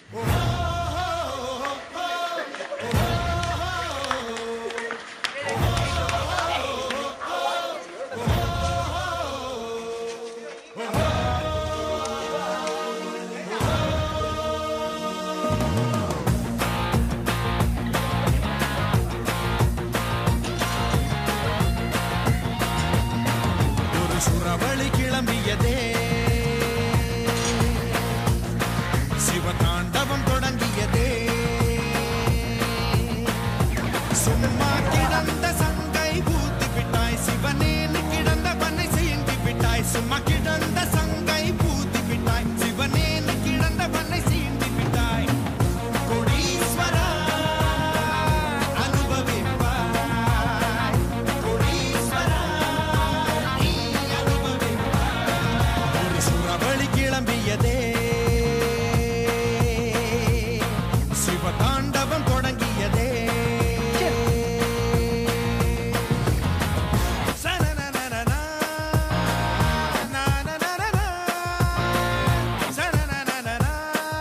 ஒரு சுறவழி கிளம்பியதே சிவதாண்டவம் தொடங்கியதே சும்மா கிடந்த சங்கை பூத்து விட்டாய் சிவனேன்னு கிடந்தவனை சீண்டி விட்டாய் சும்மா கிடந்த சங்கை பூத்து விட்டாய் சிவனேன்னு கிடந்தவனை சீண்டி விட்டாய் கோடீஸ்வரா அனுபவிப்பாய் கோடீஸ்வரா நீ அனுபவிப்பாய் ஒரு சுறவழி கிளம்பியதே சிவதாண்டவம் தொடங்கியதே சனனனனனா, நனனனனா, சனனனனனா.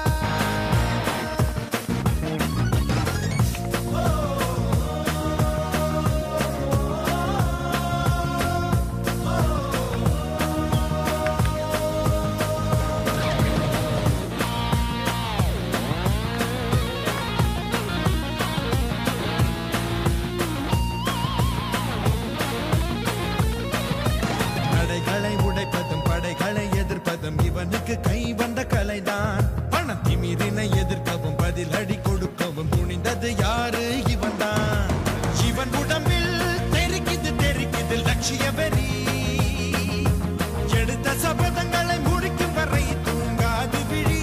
தடைகளை உடைப்பதும் படைகளை எதிர்ப்பதும் இவனுக்கு கை வந்த கலைதான் பணத்திமிரினை எதிர்க்கவும் பதில் அடி கொடுக்கவும் துணிந்தது யாரு இவன்தான் இவன் உடம்பில் தெரிக்குது தெரிக்குது லட்சிய வெறி எடுத்த சபதங்களை முடிக்கும் வரை தூங்காது விழி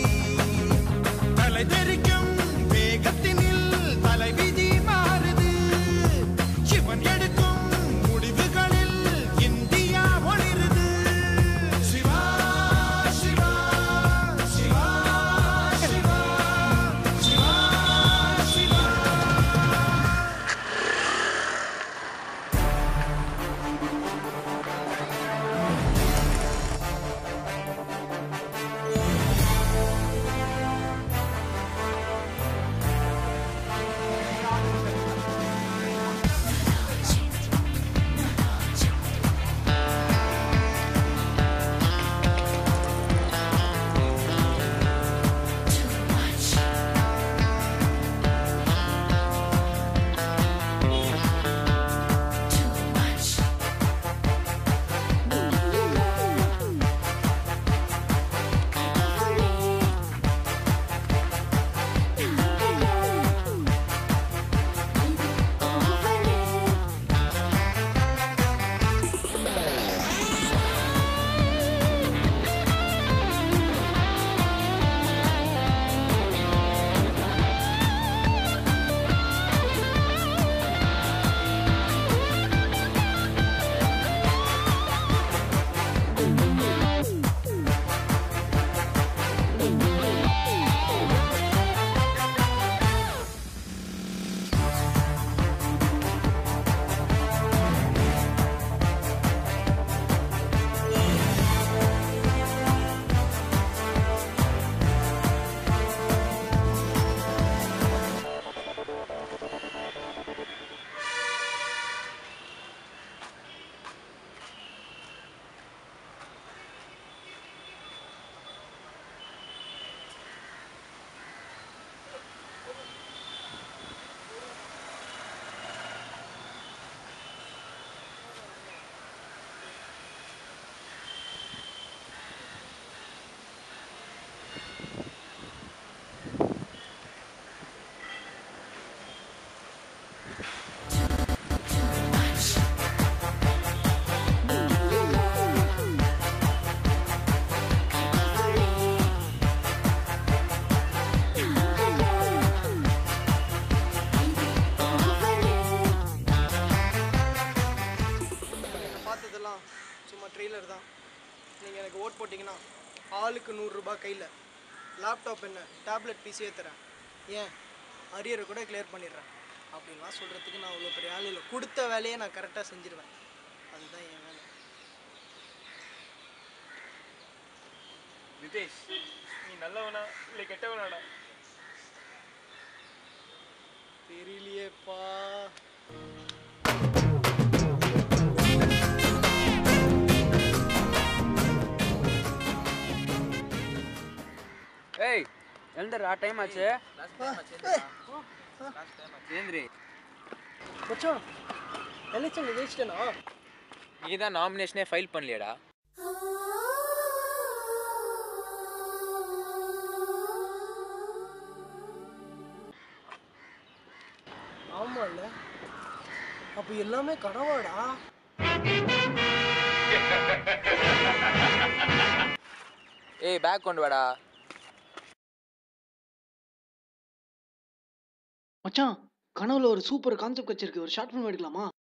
தலை தெரிக்கும் வேகத்தினில் தலைவிதி மாறுது சிவன் எடுக்கும் முடிவுகளில் இந்தியா ஒளிருது சிவா சிவா சிவா சிவா சிவா சிவா பார்த்ததெல்லாம் சும்மா ட்ரெய்லர் தான் நீங்கள் எனக்கு ஓட் போட்டிங்கன்னா ஆளுக்கு நூறுரூபா கையில் லேப்டாப் என்ன டேப்லெட் பிசியே தரேன் ஏன் அரியரை கூட கிளியர் பண்ணிடுறேன் அப்படின்லாம் சொல்கிறதுக்கு நான் அவ்வளோ பெரிய ஆள் இல்லை கொடுத்த வேலையை நான் கரெக்டாக செஞ்சிருவேன் அதுதான் என் வேலை நிதேஷ் நீ நல்லவனா இல்லை கெட்டவனாடா தெரியலையேப்பா ஏய் எழுந்துடுறா டைம் ஆச்சு ஏந்திரி மச்சான் எலெக்ஷன் ஜெயிச்சிட்டேனா நீ தான் நாமினேஷனே ஃபைல் பண்ணலையடா ஆமாம்ல அப்போ எல்லாமே கனவாடா ஏய் பேக் கொண்டு வாடா மச்சான் கனவுல ஒரு சூப்பர் கான்செப்ட் வச்சிருக்கு ஒரு ஷார்ட் ஃபிலிம் எடுக்கலாமா